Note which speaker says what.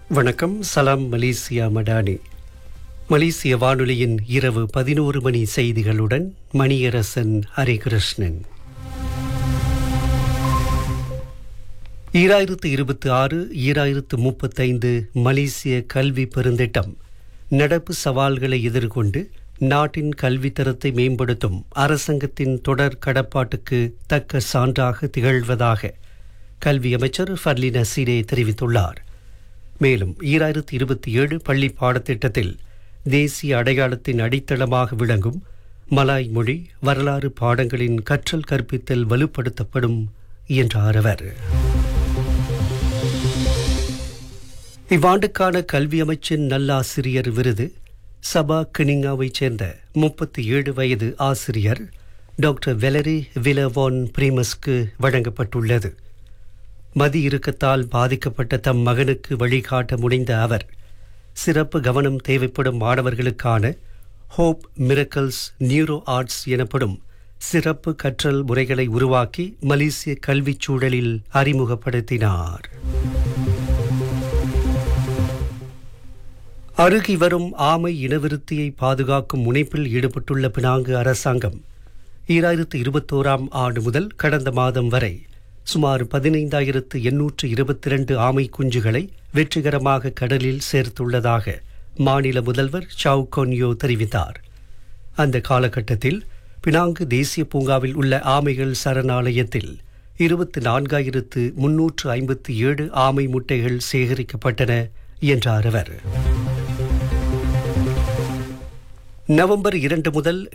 Speaker 1: வணக்கம் சலாம் மலேசியா மடானி மலேசிய வானொலியின் இரவு பதினோரு மணி செய்திகளுடன் மணியரசன் ஹரிகிருஷ்ணன் ஈராயிரத்து இருபத்தி ஆறு ஈராயிரத்து முப்பத்தைந்து மலேசிய கல்வி பெருந்திட்டம் நடப்பு சவால்களை எதிர்கொண்டு நாட்டின் கல்வித்தரத்தை மேம்படுத்தும் அரசாங்கத்தின் தொடர் கடப்பாட்டுக்கு தக்க சான்றாக திகழ்வதாக கல்வி அமைச்சர் ஃபர்லினா சீடே தெரிவித்துள்ளார் மேலும் ஈராயிரத்து இருபத்தி ஏழு பள்ளி பாடத்திட்டத்தில் தேசிய அடையாளத்தின் அடித்தளமாக விளங்கும் மலாய் மொழி வரலாறு பாடங்களின் கற்றல் கற்பித்தல் வலுப்படுத்தப்படும் என்றார் அவர் இவ்வாண்டுக்கான கல்வி அமைச்சின் நல்லாசிரியர் விருது சபா கினிங்காவைச் சேர்ந்த முப்பத்தி ஏழு வயது ஆசிரியர் டாக்டர் வெலரி விலவான் பிரீமஸ்க்கு வழங்கப்பட்டுள்ளது மதி இறுக்கத்தால் பாதிக்கப்பட்ட தம் மகனுக்கு வழிகாட்ட முடிந்த அவர் சிறப்பு கவனம் தேவைப்படும் மாணவர்களுக்கான ஹோப் மிரக்கல்ஸ் நியூரோ ஆர்ட்ஸ் எனப்படும் சிறப்பு கற்றல் முறைகளை உருவாக்கி மலேசிய கல்விச் சூழலில் அறிமுகப்படுத்தினார் அருகி வரும் ஆமை இனவிருத்தியை பாதுகாக்கும் முனைப்பில் ஈடுபட்டுள்ள பினாங்கு அரசாங்கம் ஈராயிரத்து இருபத்தோராம் ஆண்டு முதல் கடந்த மாதம் வரை சுமார் பதினைந்தாயிரத்து எண்ணூற்று இருபத்தி இரண்டு ஆமை குஞ்சுகளை வெற்றிகரமாக கடலில் சேர்த்துள்ளதாக மாநில முதல்வர் சாவ் கொன்யோ தெரிவித்தார் அந்த காலகட்டத்தில் பினாங்கு தேசிய பூங்காவில் உள்ள ஆமைகள் சரணாலயத்தில் இருபத்தி நான்காயிரத்து முன்னூற்று ஐம்பத்தி ஏழு ஆமை முட்டைகள் சேகரிக்கப்பட்டன என்றார் அவர் நவம்பர் இரண்டு முதல்